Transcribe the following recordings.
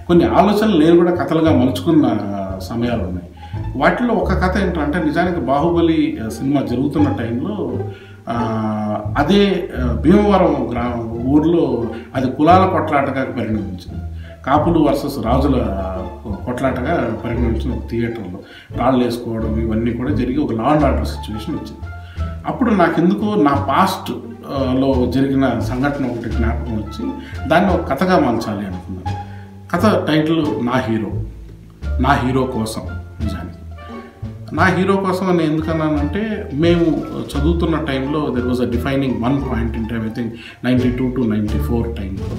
కొన్ని ఆలోచనలు నేను కూడా కథలుగా మలుచుకున్న సమయాలు ఉన్నాయి వాటిలో ఒక కథ ఏంటంటే నిజానికి బాహుబలి ఆ, సినిమా జరుగుతున్న టైంలో ఆ, అదే ఆ, భీమవరం గ్రా ఊర్లో అది కులాల కొట్లాటగా పరిణమించింది కాపులు వర్సెస్ రాజుల కొట్లాటగా పరిగణించిన ఒక థియేటర్లో రాళ్ళు వేసుకోవడం ఇవన్నీ కూడా జరిగి ఒక లా అండ్ ఆర్డర్ సిచ్యువేషన్ వచ్చింది అప్పుడు నాకెందుకో నా పాస్ట్ ఆ, లో జరిగిన సంఘటన ఒకటి జ్ఞాపకం వచ్చి దాన్ని ఒక కథగా మలచాలి అనుకున్నాను కథ టైటిల్ నా హీరో నా హీరో కోసం నిజానికి నా హీరో కోసం అని ఎందుకన్నానంటే మేము చదువుతున్న టైంలో there was a defining one point in time I think ninety two to ninety four టైంలో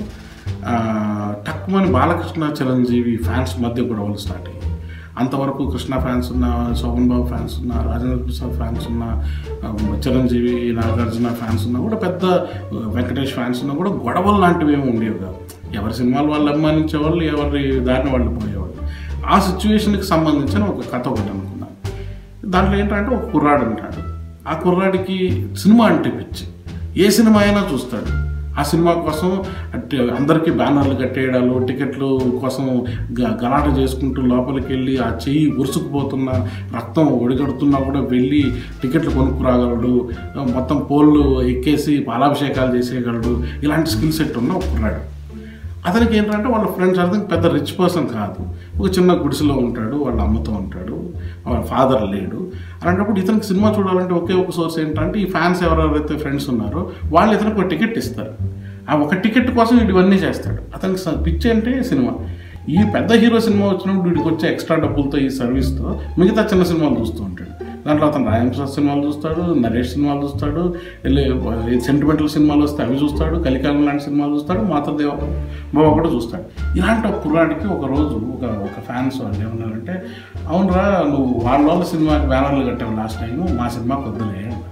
తక్కువని బాలకృష్ణ చిరంజీవి ఫ్యాన్స్ మధ్య గొడవలు స్టార్ట్ అయ్యాయి అంతవరకు కృష్ణ ఫ్యాన్స్ ఉన్న శోభన్ బాబు ఫ్యాన్స్ ఉన్న రాజేంద్ర ప్రసాద్ ఫ్యాన్స్ ఉన్న ఆ, చిరంజీవి నాగార్జున ఫ్యాన్స్ ఉన్నా కూడా పెద్ద ఆ, వెంకటేష్ ఫ్యాన్స్ ఉన్నా కూడా గొడవలు లాంటివి ఏమి ఉండేవి కాదు ఎవరి సినిమాలు వాళ్ళు అభిమానించేవాళ్ళు ఎవరి దారిని వాళ్ళు పోయేవాళ్ళు ఆ సిచ్యువేషన్కి సంబంధించిన ఒక కథ ఒకటి అనుకున్నాను దాంట్లో ఏంటంటే ఒక కుర్రాడు ఉంటాడు ఆ కుర్రాడికి సినిమా అంటే పిచ్చి ఏ సినిమా అయినా చూస్తాడు ఆ సినిమా కోసం అంటే అందరికీ బ్యానర్లు కట్టేయడాలు టికెట్లు కోసం గ- గలాట చేసుకుంటూ లోపలికి వెళ్ళి ఆ చెయ్యి ఉరుసుకుపోతున్న రక్తం ఒడిగడుతున్నా కూడా వెళ్ళి టికెట్లు కొనుక్కురాగలడు మొత్తం పోళ్ళు ఎక్కేసి పాలాభిషేకాలు చేసేయగలడు ఇలాంటి స్కిల్ సెట్ ఉన్న ఒక కుర్రాడు అతనికి ఏంటంటే వాళ్ళ ఫ్రెండ్స్ అర్థం పెద్ద రిచ్ పర్సన్ కాదు ఒక చిన్న గుడిసెలో ఉంటాడు వాళ్ళ అమ్మతో ఉంటాడు వాళ్ళ ఫాదర్ లేడు అలాంటప్పుడు ఇతనికి సినిమా చూడాలంటే ఒకే ఒక సోర్స్ ఏంటంటే ఈ ఫ్యాన్స్ ఎవరెవరైతే ఫ్రెండ్స్ ఉన్నారో వాళ్ళు ఇతనికి ఒక టికెట్ ఇస్తారు ఆ ఒక టికెట్ కోసం వీడు ఇవన్నీ చేస్తాడు అతనికి స- పిచ్చి అంటే సినిమా ఈ పెద్ద హీరో సినిమా వచ్చినప్పుడు వీడికి వచ్చే ఎక్స్ట్రా డబ్బులతో ఈ సర్వీస్తో మిగతా చిన్న సినిమాలు చూస్తూ ఉంటాడు దాంట్లో అతను రాయం ప్రసాద్ సినిమాలు చూస్తాడు నరేష్ సినిమాలు చూస్తాడు వెళ్ళి సెంటిమెంటల్ సినిమాలు వస్తే అవి చూస్తాడు కలికాలం లాంటి సినిమాలు చూస్తాడు మాతృదేవ బాబా కూడా చూస్తాడు ఇలాంటి ఒక కుర్రాడికి ఒక రోజు ఒక ఒక ఫ్యాన్స్ వాళ్ళు ఏమన్నారంటే అవునరా నువ్వు వాళ్ళ వాళ్ళ సినిమాకి బ్యానర్లు కట్టావు లాస్ట్ టైం మా సినిమాకి వద్దులే అన్నారు.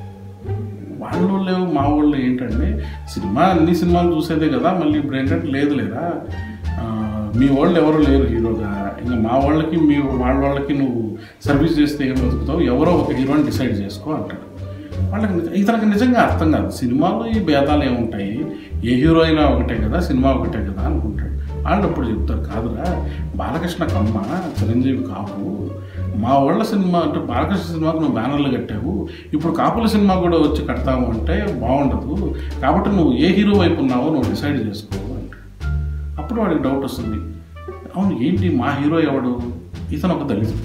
వాళ్ళు లేవు మా వాళ్ళు ఏంటంటే సినిమా అన్ని సినిమాలు చూసేదే కదా మళ్ళీ ఇప్పుడు ఏంటంటే లేదు లేదా ఆ, మీ వాళ్ళు ఎవరు లేరు హీరోగా ఇంకా మా వాళ్ళకి మీ వాళ్ళ వాళ్ళకి నువ్వు సర్వీస్ చేస్తే ఏం బతుకుతావు ఎవరో ఒక హీరోని డిసైడ్ చేసుకో అంటాడు వాళ్ళకి నిజ- ఇతనికి నిజంగా అర్థం కాదు సినిమాలో ఈ భేదాలు ఏముంటాయి ఏ హీరో అయినా ఒకటే కదా సినిమా ఒకటే కదా అనుకుంటాడు వాళ్ళు అప్పుడు చెప్తారు కాదురా బాలకృష్ణ కమ్మ చిరంజీవి కాపు మా వాళ్ళ సినిమా అంటే బాలకృష్ణ సినిమాకు నువ్వు బ్యానర్లు కట్టావు ఇప్పుడు కాపుల సినిమా కూడా వచ్చి కడతావు అంటే బాగుండదు కాబట్టి నువ్వు ఏ హీరో వైపు ఉన్నావో నువ్వు డిసైడ్ చేసుకో అంటాడు అప్పుడు వాడికి డౌట్ వస్తుంది అవును ఏంటి మా హీరో ఎవడు ఇతను ఒక దళితుడు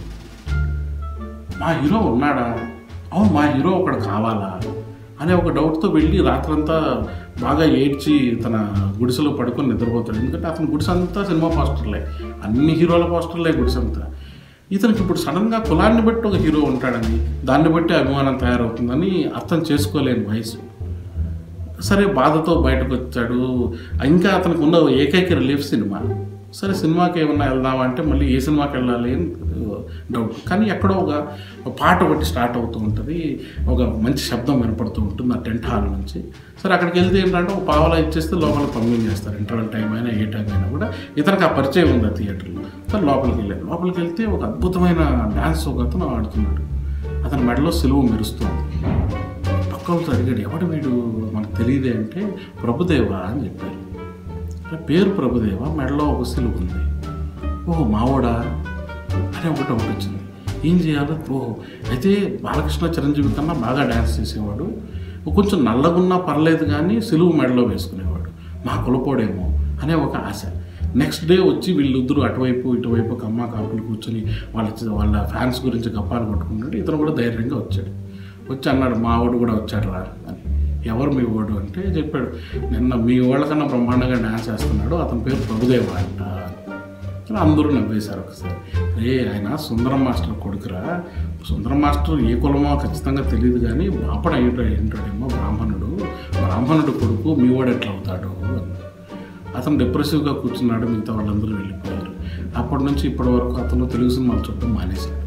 మా హీరో ఉన్నాడా అవును మా హీరో ఒకడు కావాలా అనే ఒక డౌట్తో వెళ్ళి రాత్రంతా బాగా ఏడ్చి తన గుడిసెలో పడుకొని నిద్రపోతాడు ఎందుకంటే అతని గుడిసె అంతా సినిమా పోస్టర్లే అన్ని హీరోల పోస్టర్లే గుడిసె అంతా ఇతనికి ఇప్పుడు సడన్గా కులాన్ని బట్టి ఒక హీరో ఉంటాడని దాన్ని బట్టి అభిమానం తయారవుతుందని అర్థం చేసుకోలేని వయసు సరే బాధతో బయటకు వచ్చాడు ఇంకా అతనికి ఉన్న ఏకైక రిలీఫ్ సినిమా సరే సినిమాకి ఏమన్నా వెళ్దామా అంటే మళ్ళీ ఏ సినిమాకి వెళ్ళాలి అని డౌట్ కానీ ఎక్కడో ఒక ఒక పాట ఒకటి స్టార్ట్ అవుతూ ఉంటుంది ఒక మంచి శబ్దం వినపడుతూ ఉంటుంది ఆ టెంట్ హాల్ నుంచి సరే అక్కడికి వెళ్తే ఏంటంటే ఒక పావలా ఇచ్చేస్తే లోపలికి పంపించేస్తారు ఇంటర్వెల్ టైం అయినా ఏ టైం అయినా కూడా ఇతనికి ఆ పరిచయం ఉంది ఆ థియేటర్లో సరే లోపలికి వెళ్ళాడు లోపలికి వెళ్తే ఒక అద్భుతమైన డ్యాన్స్ ఒక అతను ఆడుతున్నాడు అతని మెడలో సిలువ మెరుస్తుంది పక్కలతో అడిగాడు ఎవడు వీడు మనకు తెలియదే అంటే ప్రభుదేవ అని చెప్పారు అంటే పేరు ప్రభుదేవ మెడలో ఒక సిలువ ఉంది ఓహో మావోడా అని ఒకటి ఒకటి వచ్చింది ఏం చేయాలి ఓహో అయితే బాలకృష్ణ చిరంజీవి కన్నా బాగా డ్యాన్స్ చేసేవాడు కొంచెం నల్లగున్నా పర్లేదు కానీ సిలువు మెడలో వేసుకునేవాడు మా కులపోడేమో అనే ఒక ఆశ నెక్స్ట్ డే వచ్చి వీళ్ళిద్దరూ అటువైపు ఇటువైపు కమ్మ కాపులు కూర్చొని వాళ్ళ వాళ్ళ ఫ్యాన్స్ గురించి గప్పాలు కొట్టుకుంటుంటే ఇతను కూడా ధైర్యంగా వచ్చాడు వచ్చి అన్నాడు మా వాడు కూడా వచ్చాడు రా అని ఎవరు మీ వాడు అంటే చెప్పాడు నిన్న మీ వాళ్ళకన్నా బ్రహ్మాండంగా డ్యాన్స్ చేస్తున్నాడు అతని పేరు ప్రభుదేవ అంట అని అందరూ నవ్వేశారు ఒకసారి రే ఆయన సుందరం మాస్టర్ కొడుకురా సుందరం మాస్టర్ ఏ కులమో ఖచ్చితంగా తెలియదు కానీ బాపడ ఏంటో ఏంటాడేమో బ్రాహ్మణుడు బ్రాహ్మణుడు కొడుకు మీ వాడు ఎట్లా అవుతాడు అన్నాడు. అతను డిప్రెసివ్గా కూర్చున్నాడు మిగతా వాళ్ళందరూ వెళ్ళిపోయారు అప్పటి నుంచి ఇప్పటి వరకు అతను తెలుగు సినిమాలు చూడటం మానేశాడు